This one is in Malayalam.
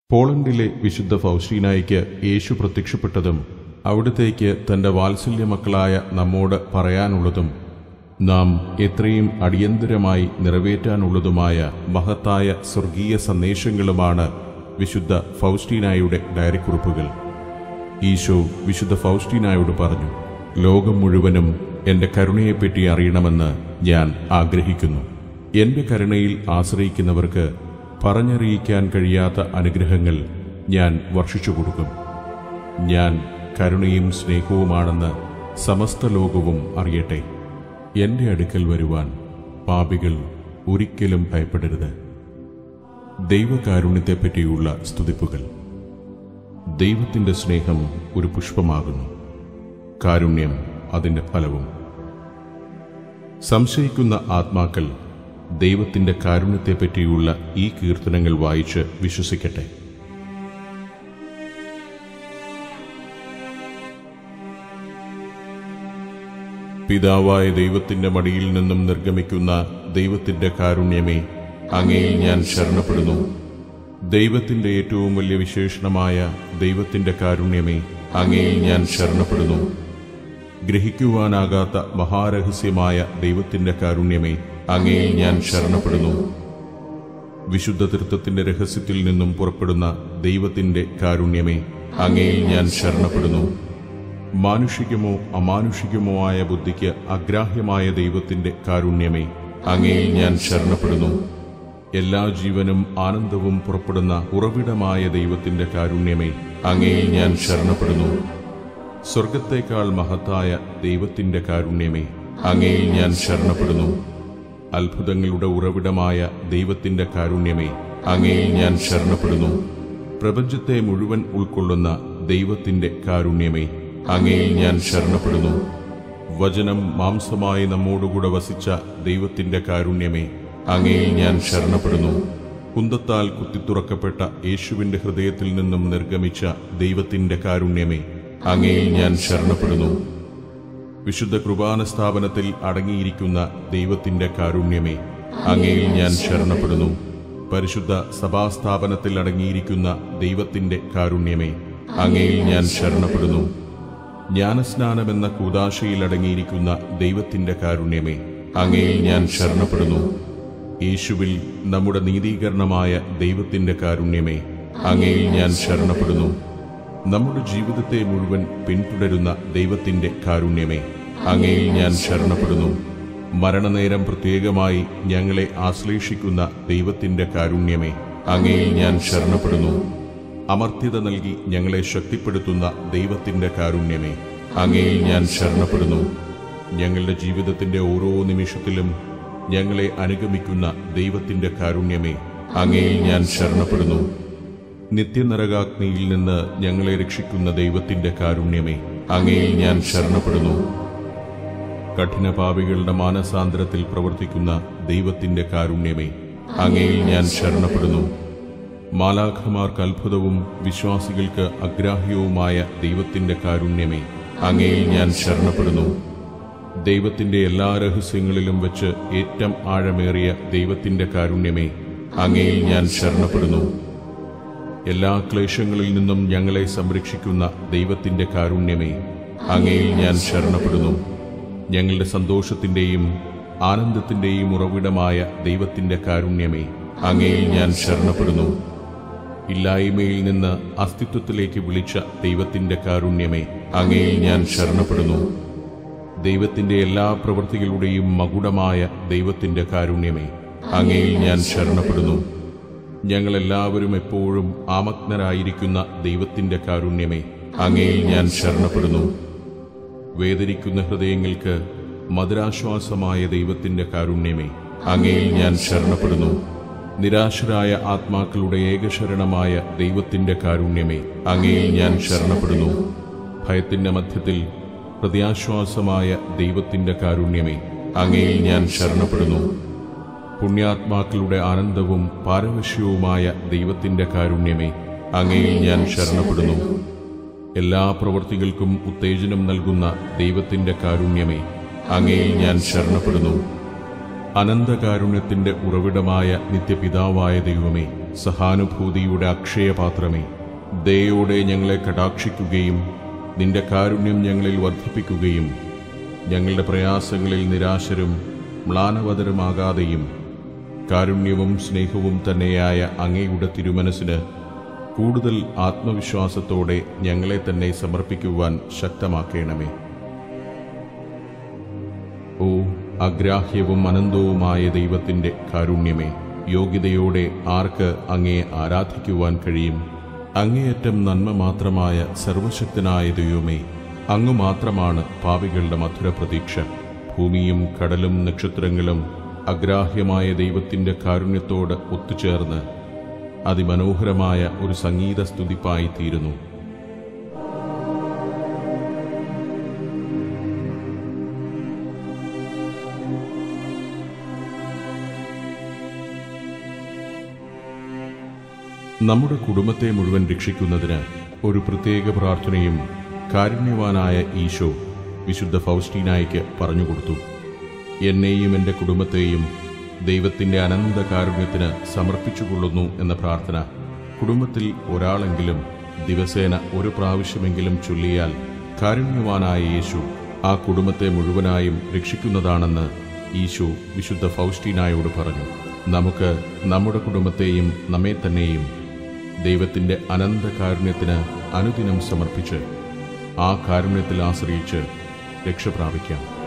പോളണ്ടിലെ വിശുദ്ധ ഫൗസ്റ്റീനായിക്ക് യേശു പ്രത്യക്ഷപ്പെട്ടതും അവിടത്തേക്ക് തന്റെ വാത്സല്യ മക്കളായ നമ്മോട് പറയാനുള്ളതും നാം എത്രയും അടിയന്തരമായി നിറവേറ്റാനുള്ളതുമായ മഹത്തായ സ്വർഗീയ സന്ദേശങ്ങളുമാണ് വിശുദ്ധ ഫൗസ്റ്റീനായുടെ ഡയറിക്കുറിപ്പുകൾ ഈശോ വിശുദ്ധ ഫൗസ്റ്റീനായോട് പറഞ്ഞു ലോകം മുഴുവനും എന്റെ കരുണയെപ്പറ്റി അറിയണമെന്ന് ഞാൻ ആഗ്രഹിക്കുന്നു എന്റെ കരുണയിൽ ആശ്രയിക്കുന്നവർക്ക് പറഞ്ഞറിയിക്കാൻ കഴിയാത്ത അനുഗ്രഹങ്ങൾ ഞാൻ വർഷിച്ചു കൊടുക്കും ഞാൻ കരുണയും സ്നേഹവുമാണെന്ന് സമസ്ത ലോകവും അറിയട്ടെ എന്റെ അടുക്കൽ വരുവാൻ പാപികൾ ഒരിക്കലും ഭയപ്പെടരുത് ദൈവകാരുണ്യത്തെപ്പറ്റിയുള്ള സ്തുതിപ്പുകൾ ദൈവത്തിന്റെ സ്നേഹം ഒരു പുഷ്പമാകുന്നു കാരുണ്യം അതിന്റെ ഫലവും സംശയിക്കുന്ന ആത്മാക്കൾ ദൈവത്തിന്റെ കാരുണ്യത്തെപ്പറ്റിയുള്ള ഈ കീർത്തനങ്ങൾ വായിച്ച് വിശ്വസിക്കട്ടെ പിതാവായ ദൈവത്തിന്റെ മടിയിൽ നിന്നും നിർഗമിക്കുന്ന ദൈവത്തിന്റെ കാരുണ്യമേ അങ്ങയിൽ ഞാൻ ശരണപ്പെടുന്നു ദൈവത്തിന്റെ ഏറ്റവും വലിയ വിശേഷണമായ ദൈവത്തിന്റെ കാരുണ്യമേ അങ്ങയിൽ ഞാൻ ശരണപ്പെടുന്നു ഗ്രഹിക്കുവാനാകാത്ത മഹാരഹസ്യമായ ദൈവത്തിന്റെ കാരുണ്യമേ അങ്ങയിൽ ഞാൻ ശരണപ്പെടുന്നു വിശുദ്ധ തൃത്വത്തിന്റെ രഹസ്യത്തിൽ നിന്നും പുറപ്പെടുന്ന ദൈവത്തിന്റെ കാരുണ്യമേ അങ്ങയിൽ ഞാൻ ശരണപ്പെടുന്നു മാനുഷികമോ അമാനുഷികമോ ആയ ബുദ്ധിക്ക് അഗ്രാഹ്യമായ ദൈവത്തിന്റെ കാരുണ്യമേ അങ്ങയിൽ ഞാൻ ശരണപ്പെടുന്നു എല്ലാ ജീവനും ആനന്ദവും പുറപ്പെടുന്ന ഉറവിടമായ ദൈവത്തിന്റെ കാരുണ്യമേ അങ്ങയിൽ ഞാൻ ശരണപ്പെടുന്നു സ്വർഗത്തേക്കാൾ മഹത്തായ ദൈവത്തിന്റെ കാരുണ്യമേ അങ്ങയിൽ ഞാൻ ശരണപ്പെടുന്നു അത്ഭുതങ്ങളുടെ ഉറവിടമായ ദൈവത്തിന്റെ കാരുണ്യമേ അങ്ങയിൽ ഞാൻ ശരണപ്പെടുന്നു പ്രപഞ്ചത്തെ മുഴുവൻ ഉൾക്കൊള്ളുന്ന ദൈവത്തിന്റെ കാരുണ്യമേ അങ്ങയിൽ ഞാൻ ശരണപ്പെടുന്നു വചനം മാംസമായി നമ്മോടുകൂടെ വസിച്ച ദൈവത്തിന്റെ കാരുണ്യമേ അങ്ങയിൽ ഞാൻ ശരണപ്പെടുന്നു കുന്തത്താൽ കുത്തിത്തുറക്കപ്പെട്ട യേശുവിന്റെ ഹൃദയത്തിൽ നിന്നും നിർഗമിച്ച ദൈവത്തിന്റെ കാരുണ്യമേ അങ്ങയിൽ ഞാൻ ശരണപ്പെടുന്നു വിശുദ്ധ കുർബാന സ്ഥാപനത്തിൽ അടങ്ങിയിരിക്കുന്ന ദൈവത്തിന്റെ കാരുണ്യമേ അങ്ങയിൽ ഞാൻ ശരണപ്പെടുന്നു പരിശുദ്ധ സഭാസ്ഥാപനത്തിൽ അടങ്ങിയിരിക്കുന്ന ദൈവത്തിന്റെ കാരുണ്യമേ അങ്ങയിൽ ഞാൻ ശരണപ്പെടുന്നു ജ്ഞാനസ്നാനമെന്ന കൂതാശയിൽ അടങ്ങിയിരിക്കുന്ന ദൈവത്തിന്റെ കാരുണ്യമേ അങ്ങയിൽ ഞാൻ ശരണപ്പെടുന്നു യേശുവിൽ നമ്മുടെ നീതീകരണമായ ദൈവത്തിന്റെ കാരുണ്യമേ അങ്ങയിൽ ഞാൻ ശരണപ്പെടുന്നു നമ്മുടെ ജീവിതത്തെ മുഴുവൻ പിന്തുടരുന്ന ദൈവത്തിന്റെ കാരുണ്യമേ അങ്ങയിൽ ഞാൻ ശരണപ്പെടുന്നു മരണനേരം പ്രത്യേകമായി ഞങ്ങളെ ആശ്ലേഷിക്കുന്ന ദൈവത്തിന്റെ കാരുണ്യമേ അങ്ങയിൽ ഞാൻ ശരണപ്പെടുന്നു അമർത്യത നൽകി ഞങ്ങളെ ശക്തിപ്പെടുത്തുന്ന ദൈവത്തിന്റെ കാരുണ്യമേ അങ്ങയിൽ ഞാൻ ശരണപ്പെടുന്നു ഞങ്ങളുടെ ജീവിതത്തിന്റെ ഓരോ നിമിഷത്തിലും ഞങ്ങളെ അനുഗമിക്കുന്ന ദൈവത്തിന്റെ കാരുണ്യമേ അങ്ങയിൽ ഞാൻ ശരണപ്പെടുന്നു നിത്യനരകാഗ്നിയിൽ നിന്ന് ഞങ്ങളെ രക്ഷിക്കുന്ന ദൈവത്തിന്റെ കാരുണ്യമേ അങ്ങയിൽ ഞാൻ ശരണപ്പെടുന്നു കഠിനപാപികളുടെ മാനസാന്തരത്തിൽ പ്രവർത്തിക്കുന്ന ദൈവത്തിന്റെ കാരുണ്യമേ അങ്ങയിൽ ഞാൻ ശരണപ്പെടുന്നു മാലാഖമാർക്ക് അത്ഭുതവും വിശ്വാസികൾക്ക് അഗ്രാഹ്യവുമായ ദൈവത്തിന്റെ കാരുണ്യമേ അങ്ങയിൽ ഞാൻ ശരണപ്പെടുന്നു ദൈവത്തിന്റെ എല്ലാ രഹസ്യങ്ങളിലും വെച്ച് ഏറ്റവും ആഴമേറിയ ദൈവത്തിന്റെ കാരുണ്യമേ അങ്ങയിൽ ഞാൻ ശരണപ്പെടുന്നു എല്ലാ ക്ലേശങ്ങളിൽ നിന്നും ഞങ്ങളെ സംരക്ഷിക്കുന്ന ദൈവത്തിന്റെ കാരുണ്യമേ അങ്ങയിൽ ഞാൻ ശരണപ്പെടുന്നു ഞങ്ങളുടെ സന്തോഷത്തിന്റെയും ആനന്ദത്തിന്റെയും ഉറവിടമായ ദൈവത്തിന്റെ കാരുണ്യമേ അങ്ങയിൽ ഞാൻ ശരണപ്പെടുന്നു ഇല്ലായ്മയിൽ നിന്ന് അസ്തിത്വത്തിലേക്ക് വിളിച്ച ദൈവത്തിന്റെ കാരുണ്യമേ അങ്ങയിൽ ഞാൻ ശരണപ്പെടുന്നു ദൈവത്തിന്റെ എല്ലാ പ്രവൃത്തികളുടെയും മകുടമായ ദൈവത്തിന്റെ കാരുണ്യമേ അങ്ങയിൽ ഞാൻ ശരണപ്പെടുന്നു ഞങ്ങളെല്ലാവരും എപ്പോഴും ആമഗ്നരായിരിക്കുന്ന ദൈവത്തിന്റെ കാരുണ്യമേ അങ്ങയിൽ ഞാൻ ശരണപ്പെടുന്നു വേദനിക്കുന്ന ഹൃദയങ്ങൾക്ക് മധുരാശ്വാസമായ ദൈവത്തിന്റെ കാരുണ്യമേ അങ്ങയിൽ ഞാൻ ശരണപ്പെടുന്നു നിരാശരായ ആത്മാക്കളുടെ ഏകശരണമായ ദൈവത്തിന്റെ കാരുണ്യമേ അങ്ങയിൽ ഞാൻ ശരണപ്പെടുന്നു ഭയത്തിന്റെ മധ്യത്തിൽ പ്രത്യാശ്വാസമായ ദൈവത്തിന്റെ കാരുണ്യമേ അങ്ങയിൽ ഞാൻ ശരണപ്പെടുന്നു പുണ്യാത്മാക്കളുടെ ആനന്ദവും പാരവശ്യവുമായ ദൈവത്തിന്റെ കാരുണ്യമേ അങ്ങയിൽ ഞാൻ ശരണപ്പെടുന്നു എല്ലാ പ്രവൃത്തികൾക്കും ഉത്തേജനം നൽകുന്ന ദൈവത്തിന്റെ കാരുണ്യമേ അങ്ങയിൽ ഞാൻ ശരണപ്പെടുന്നു അനന്തകാരുണ്യത്തിന്റെ ഉറവിടമായ നിത്യപിതാവായ ദൈവമേ സഹാനുഭൂതിയുടെ അക്ഷയപാത്രമേ ദയോടെ ഞങ്ങളെ കടാക്ഷിക്കുകയും നിന്റെ കാരുണ്യം ഞങ്ങളിൽ വർദ്ധിപ്പിക്കുകയും ഞങ്ങളുടെ പ്രയാസങ്ങളിൽ നിരാശരും മ്ലാനവതരമാകാതെയും കാരുണ്യവും സ്നേഹവും തന്നെയായ അങ്ങയുടെ തിരുമനസ്സിന് കൂടുതൽ ആത്മവിശ്വാസത്തോടെ ഞങ്ങളെ തന്നെ സമർപ്പിക്കുവാൻ ശക്തമാക്കണമേ ഓ അഗ്രാഹ്യവും അനന്തവുമായ ദൈവത്തിൻ്റെ കാരുണ്യമേ യോഗ്യതയോടെ ആർക്ക് അങ്ങയെ ആരാധിക്കുവാൻ കഴിയും അങ്ങേയറ്റം നന്മ മാത്രമായ സർവശക്തനായ ദൈവമേ അങ്ങ് മാത്രമാണ് പാപികളുടെ മധുര പ്രതീക്ഷ ഭൂമിയും കടലും നക്ഷത്രങ്ങളും അഗ്രാഹ്യമായ ദൈവത്തിൻ്റെ കാരുണ്യത്തോട് ഒത്തുചേർന്ന് അതിമനോഹരമായ ഒരു സംഗീത സ്തുതിപ്പായി തീരുന്നു നമ്മുടെ കുടുംബത്തെ മുഴുവൻ രക്ഷിക്കുന്നതിന് ഒരു പ്രത്യേക പ്രാർത്ഥനയും കാരുണ്യവാനായ ഈശോ വിശുദ്ധ ഫൗസ്റ്റീനായ്ക്ക് പറഞ്ഞുകൊടുത്തു എന്നെയും എൻ്റെ കുടുംബത്തെയും ദൈവത്തിൻ്റെ അനന്ത കാരുണ്യത്തിന് സമർപ്പിച്ചുകൊള്ളുന്നു എന്ന പ്രാർത്ഥന കുടുംബത്തിൽ ഒരാളെങ്കിലും ദിവസേന ഒരു പ്രാവശ്യമെങ്കിലും ചൊല്ലിയാൽ കാരുണ്യവാനായ യേശു ആ കുടുംബത്തെ മുഴുവനായും രക്ഷിക്കുന്നതാണെന്ന് ഈശോ വിശുദ്ധ ഫൗസ്റ്റീനായോട് പറഞ്ഞു നമുക്ക് നമ്മുടെ കുടുംബത്തെയും നമ്മെ തന്നെയും ദൈവത്തിൻ്റെ അനന്ത കാരുണ്യത്തിന് അനുദിനം സമർപ്പിച്ച് ആ കാരുണ്യത്തിൽ ആശ്രയിച്ച് രക്ഷ പ്രാപിക്കാം